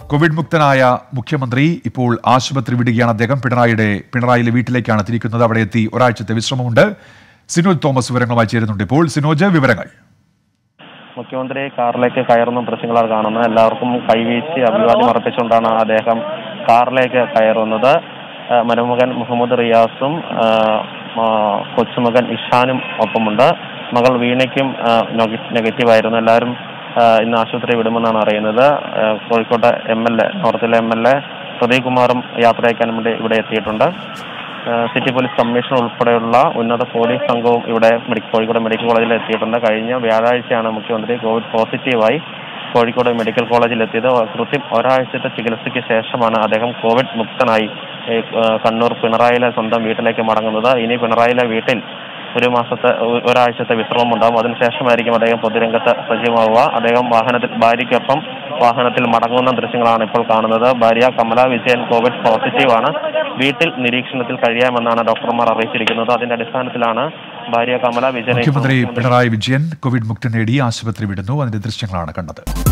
Covid മുക്തനായ മുഖ്യമന്ത്രി ഇപ്പോൾ ആശുപത്രി വിടുകയാണ് അദ്ദേഹം പിണറായിയുടെ പിണറായിയിലെ വീട്ടിലേക്കാണ് തിരിക്കുന്നത് അവിടെ എത്തി ഒരാഴ്ചത്തെ വിശ്രമമുണ്ട് സിനോജ് തോമസ് വിവരങ്ങളുമായി ചേരുന്നുണ്ട് ഇപ്പോൾ സിനോജ് വിവരങ്ങൾ മുഖ്യമന്ത്രി കാറിലേക്ക് കയറുന്ന ദൃശ്യങ്ങളാണ് കാണുന്നത് എല്ലാവർക്കും കൈവീശി അഭിവാദ്യം അർപ്പിച്ചുകൊണ്ടാണ് അദ്ദേഹം കാറിലേക്ക് കയറുന്നത് ആ, മരുമകൻ മുഹമ്മദ് റിയാസും ആ, ആ, കൊച്ചുമകൻ ഇഷാനും ഒപ്പമുണ്ട് മകൾ വീണയ്ക്കും നെഗറ്റീവ് ആയിരുന്നു എല്ലാവരും ആ, ഇന്ന് ആശുപത്രി വിടുമെന്നാണ് അറിയുന്നത് ആ, കോഴിക്കോട്ടെ എം എൽ എ നോർത്തിലെ എം എൽ എ പ്രദീപ് കുമാറും യാത്ര അയക്കാൻ വേണ്ടി ഇവിടെ എത്തിയിട്ടുണ്ട് ഏഹ് സിറ്റി പോലീസ് കമ്മീഷണർ ഉൾപ്പെടെയുള്ള ഉന്നത പോലീസ് സംഘവും ഇവിടെ മെഡി- കോഴിക്കോട് മെഡിക്കൽ കോളേജിൽ എത്തിയിട്ടുണ്ട് കഴിഞ്ഞ വ്യാഴാഴ്ചയാണ് മുഖ്യമന്ത്രി കോവിഡ് പോസിറ്റീവായി കോഴിക്കോട് മെഡിക്കൽ കോളേജിൽ എത്തിയത് കൃത്യം ഒരാഴ്ചത്തെ ചികിത്സയ്ക്ക് ശേഷമാണ് അദ്ദേഹം കോവിഡ് മുക്തനായി ഏഹ് ഏഹ് കണ്ണൂർ പിണറായിലെ സ്വന്തം വീട്ടിലേക്ക് മടങ്ങുന്നത് ഇനി പിണറായിലെ വീട്ടിൽ ഒരു മാസത്തെ ഒ- ഒരാഴ്ചത്തെ വിശ്രമം ഉണ്ടാവും അതിനുശേഷമായിരിക്കും അദ്ദേഹം പൊതുരംഗത്ത് സജീവമാവുക അദ്ദേഹം വാഹനത്തിൽ ഭാര്യയ്ക്കൊപ്പം വാഹനത്തിൽ മടങ്ങുന്ന ദൃശ്യങ്ങളാണ് ഇപ്പോൾ കാണുന്നത് ഭാര്യ കമല വിജയൻ കോവിഡ് പോസിറ്റീവ് ആണ് വീട്ടിൽ നിരീക്ഷണത്തിൽ കഴിയാമെന്നാണ് ഡോക്ടർമാർ അറിയിച്ചിരിക്കുന്നത് അതിന്റെ അടിസ്ഥാനത്തിലാണ് ഭാര്യ കമല വിജയനെ മുഖ്യമന്ത്രി പിണറായി വിജയൻ കോവിഡ് മുക്തി നേടി ആശുപത്രി വിടുന്നു അതിന്റെ ദൃശ്യങ്ങളാണ് കണ്ടത്